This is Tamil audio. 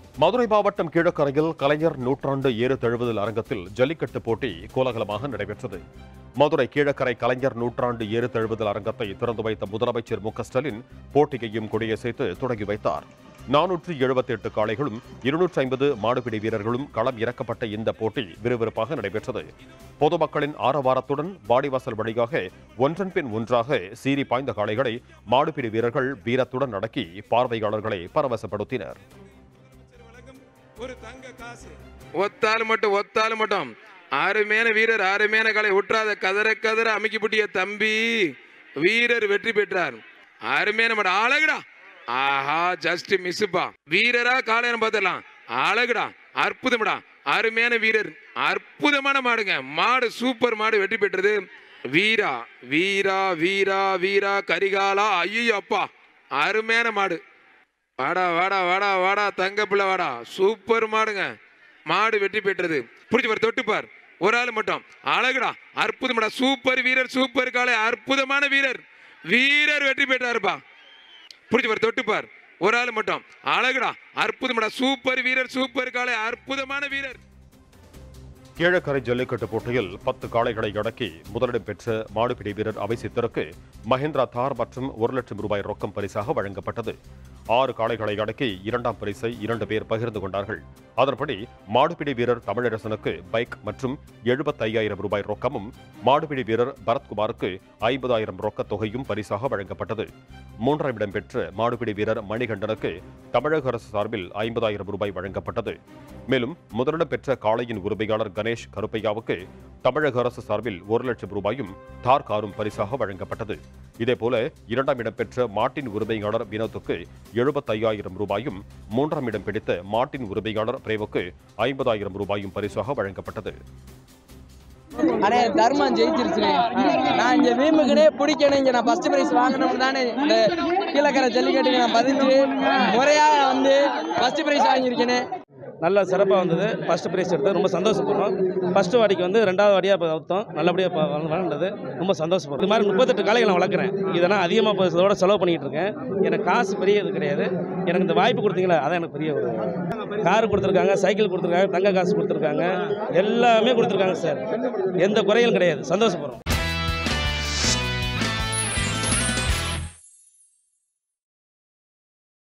மதுரை மாவட்டம் கீழக்கரையில் கலைஞர் நூற்றாண்டு ஏறு தழுவுதல் அரங்கத்தில் ஜல்லிக்கட்டு போட்டி கோலாகலமாக நடைபெற்றது மதுரை கீழக்கரை கலைஞர் நூற்றாண்டு ஏறு தழுவுதல் அரங்கத்தை திறந்து வைத்த முதலமைச்சர் மு க ஸ்டாலின் போட்டியையும் கொடியசைத்து தொடங்கி வைத்தார் நானூற்றி எழுபத்தி எட்டு காளைகளும் இருநூற்றி ஐம்பது மாடுபிடி வீரர்களும் களம் இறக்கப்பட்ட இந்த போட்டி விறுவிறுப்பாக நடைபெற்றது பொதுமக்களின் ஆரவாரத்துடன் வாடிவாசல் வழியாக ஒன்றன் பின் ஒன்றாக சீறி பாய்ந்த காளைகளை மாடுபிடி வீரர்கள் வீரத்துடன் அடக்கி பார்வையாளர்களை பரவசப்படுத்தினர் ஒரு தங்க காசு ஒத்தால் மட்டும் ஒத்தால் மட்டும் அருமையான வீரர் அருமையான கலை உற்றாத கதற கதற அமைக்கி புட்டிய தம்பி வீரர் வெற்றி பெற்றார் அருமையான மட்டும் அழகுடா ஆஹா ஜஸ்ட் மிஸ்ஸுப்பா வீரரா காலையில பார்த்துடலாம் அழகுடா அற்புதம்டா அருமையான வீரர் அற்புதமான மாடுங்க மாடு சூப்பர் மாடு வெற்றி பெற்றது வீரா வீரா வீரா வீரா கரிகாலா ஐயோ அப்பா அருமையான மாடு வாடா வாடா வாடா வாடா தங்க பிள்ளை வாடா சூப்பர் மாடுங்க மாடு வெற்றி பெற்றது புரிஞ்சு பார் தொட்டு பார் ஒரு ஆள் மட்டும் அழகுடா அற்புதமாடா சூப்பர் வீரர் சூப்பர் காலை அற்புதமான வீரர் வீரர் வெற்றி பெற்றாருப்பா புரிஞ்சு பார் தொட்டு பார் ஒரு ஆள் மட்டும் அழகுடா அற்புதமாடா சூப்பர் வீரர் சூப்பர் காலை அற்புதமான வீரர் கீழக்கரை ஜல்லிக்கட்டு போட்டியில் பத்து காளைகளை அடக்கி முதலிடம் பெற்ற மாடுபிடி வீரர் அவைசித்தருக்கு மஹிந்திரா தார் மற்றும் ஒரு லட்சம் ரூபாய் ரொக்கம் பரிசாக வழங்கப்பட்டது ஆறு காளைகளை அடக்கி இரண்டாம் பரிசை இரண்டு பேர் பகிர்ந்து கொண்டார்கள் அதன்படி மாடுபிடி வீரர் தமிழரசனுக்கு பைக் மற்றும் எழுபத்தையாயிரம் ரூபாய் ரொக்கமும் மாடுபிடி வீரர் பரத்குமாருக்கு ஐம்பதாயிரம் ரொக்கத் தொகையும் பரிசாக வழங்கப்பட்டது மூன்றாம் இடம் பெற்ற மாடுபிடி வீரர் மணிகண்டனுக்கு தமிழக அரசு சார்பில் ஐம்பதாயிரம் ரூபாய் வழங்கப்பட்டது மேலும் முதலிடம் பெற்ற காளையின் உரிமையாளர் கணேஷ் கருப்பையாவுக்கு தமிழக அரசு சார்பில் ஒரு லட்சம் ரூபாயும் தார் காரும் பரிசாக வழங்கப்பட்டது இதேபோல இரண்டாம் இடம் பெற்ற மாட்டின் உரிமையாளர் வினோத்துக்கு எழுபத்தையாயிரம் ரூபாயும் மூன்றாம் இடம் பிடித்த மாட்டின் உரிமையாளர் பிரேவுக்கு ஐம்பதாயிரம் ரூபாயும் பரிசாக வழங்கப்பட்டது அண்ணே தர்மம் ஜெயிச்சிருச்சுனே நான் இங்க வீம்புக்குனே பிடிக்கணும் இங்க நான் ஃபர்ஸ்ட் பிரைஸ் வாங்கணும்னு தானே இந்த கீழக்கரை ஜல்லிக்கட்டுக்கு நான் பதிஞ்சு முறையாக வந்து ஃபர்ஸ்ட் பிரைஸ் வாங்கியிருக்கேனே நல்ல சிறப்பாக வந்தது ஃபஸ்ட்டு ப்ரைஸ் எடுத்தது ரொம்ப சந்தோஷப்படுறோம் ஃபஸ்ட்டு வாடிக்கு வந்து ரெண்டாவது வாடியாக இப்போ அவுத்தோம் நல்லபடியாக இப்போ வளர்ந்தது ரொம்ப சந்தோஷப்படுறோம் இது மாதிரி முப்பத்தெட்டு காளைகள் நான் வளர்க்குறேன் இதெல்லாம் அதிகமாக இப்போ இதோட செலவு பண்ணிகிட்டு இருக்கேன் எனக்கு காசு பெரிய இது கிடையாது எனக்கு இந்த வாய்ப்பு கொடுத்தீங்களா அதான் எனக்கு பெரிய ஒரு கார் கொடுத்துருக்காங்க சைக்கிள் கொடுத்துருக்காங்க தங்க காசு கொடுத்துருக்காங்க எல்லாமே கொடுத்துருக்காங்க சார் எந்த குறையும் கிடையாது சந்தோஷப்படுறோம்